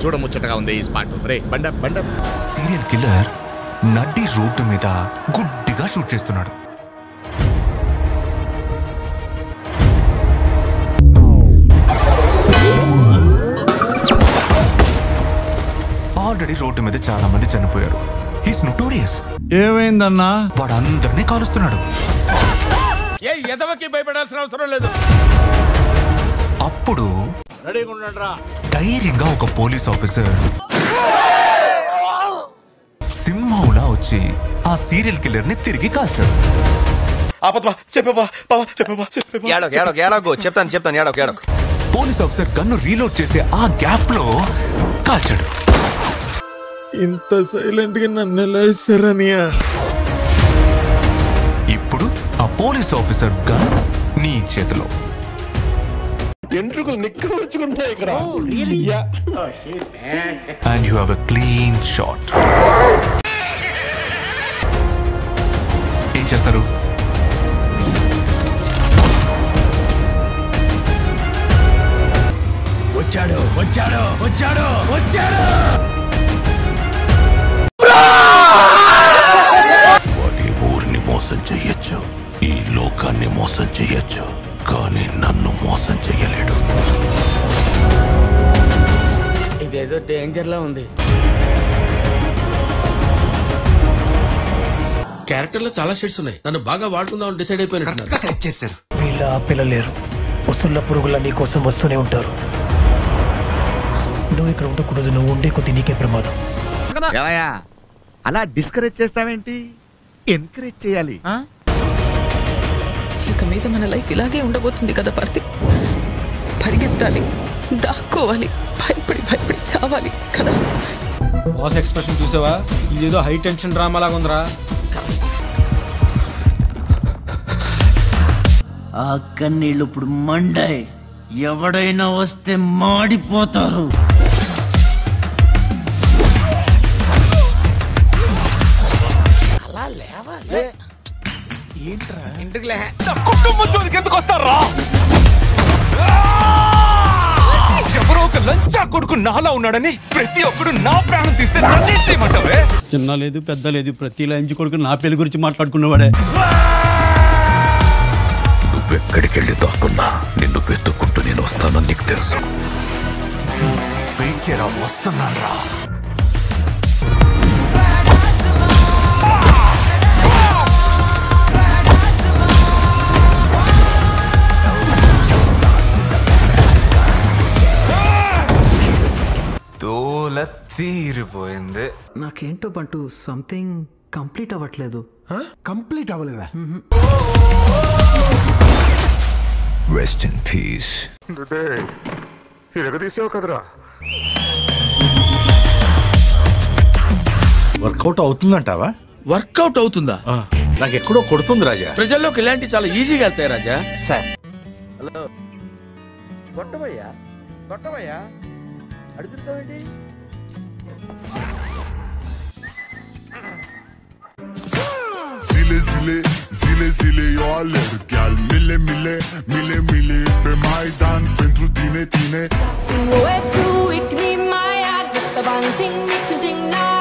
చూడముచ్చటగా ఉంది ఈ స్పాట్ రే బండ బండ సీరియల్ కిల్లర్ నడ్డి రోడ్డు మీద గుడ్డిగా షూట్ చేస్తున్నాడు ఆల్రెడీ రోడ్డు మీద చాలా మంది చనిపోయారు హీస్ నొటోరియస్ ఏమైందన్నా వాడు అందరినీ కాలుస్తున్నాడు ఏ ఎదవకి భయపడాల్సిన అవసరం లేదు అప్పుడు రెడీగా ఉండండి రా ధైర్యంగా ఒక పోలీస్ ఆఫీసర్ సింహంలా వచ్చి ఆ సీరియల్ కిల్లర్ ని తిరిగి కాల్చాడు ఆపత్మా చెప్పేవా బావా చెప్పేవా చెప్పేవా ఏడోకు ఏడోకు ఏడోకు చెప్తాను చెప్తాను ఏడోకు ఏడోకు పోలీస్ ఆఫీసర్ గన్ను రీలోడ్ చేసే ఆ గ్యాప్ లో కాల్చాడు ఇంత సైలెంట్ గా నన్ను ఎలా ఇస్తారనియా ఇప్పుడు ఆ పోలీస్ ఆఫీసర్ గన్ నీ చేతిలో ఎంట్రుకలు నిక్కవచ్చుకుంటాయి ఇక్కడ and you have a clean shot ఏం చేస్తారు వచ్చాడు వచ్చాడు వచ్చాడు వచ్చాడు వాడి ఊరిని మోసం చెయ్యొచ్చు ఈ లోకాన్ని మోసం చెయ్యొచ్చు కానీ నన్ను మోసం చెయ్యలేడు ఇదేదో డేంజర్ లా ఉంది క్యారెక్టర్ లో చాలా షేడ్స్ ఉన్నాయి నన్ను బాగా వాడుకుందాం డిసైడ్ అయిపోయినట్టున్నారు వీళ్ళ పిల్లలేరు వసుళ్ళ పురుగుల నీ కోసం వస్తూనే ఉంటారు నువ్వు ఇక్కడ ఉండకూడదు నువ్వు ఉండే కొద్ది నీకే ప్రమాదం ఏమయ్యా అలా డిస్కరేజ్ చేస్తావేంటి ఎంకరేజ్ చేయాలి ఇక మీద మన లైఫ్ ఇలాగే ఉండబోతుంది కదా పార్తి పరిగెత్తాలి దాక్కోవాలి భయపడి భయపడి చావాలి కదా బాస్ ఎక్స్ప్రెషన్ చూసావా ఇదేదో హై టెన్షన్ డ్రామా లాగా ఉందిరా ఆ కన్నీళ్ళు ఇప్పుడు మండాయి ఎవడైనా వస్తే మాడిపోతారు కుటుంబం జోలికి ఎందుకు వస్తారా ఎవరో ఒక లంచా కొడుకు నాలా ఉన్నాడని ప్రతి ఒక్కడు నా ప్రాణం తీస్తే నన్నేం చేయమంటావే చిన్న లేదు పెద్ద లేదు ప్రతి లైన్స్ కొడుకు నా పెళ్లి గురించి మాట్లాడుకున్నవాడే నువ్వెక్కడికి వెళ్ళి దాక్కున్నా నిన్ను వెతుక్కుంటూ నేను వస్తానని నీకు తెలుసు వెయిట్ చేయరా వస్తున్నాను రా తోల తీరిపోయింది నాకేంటో బంటూ సంథింగ్ కంప్లీట్ అవ్వట్లేదు కంప్లీట్ అవ్వలేదా రెస్ట్ ఇన్ పీస్ వర్కౌట్ అవుతుందంటావా వర్కౌట్ అవుతుందా నాకు ఎక్కడో కొడుతుంది రాజా ప్రజల్లోకి ఇలాంటి చాలా ఈజీగా వెళ్తాయి రాజా సార్ కొట్టబయ్యా కొట్టబయ్యా అడుగుతావేంటి Zile zile, zile zile eu alerg Chiar mile mile, mile mile Pe Maidan pentru tine, tine Fru er fru, ikke ni mig, er det der var en ting, vi kunne dinge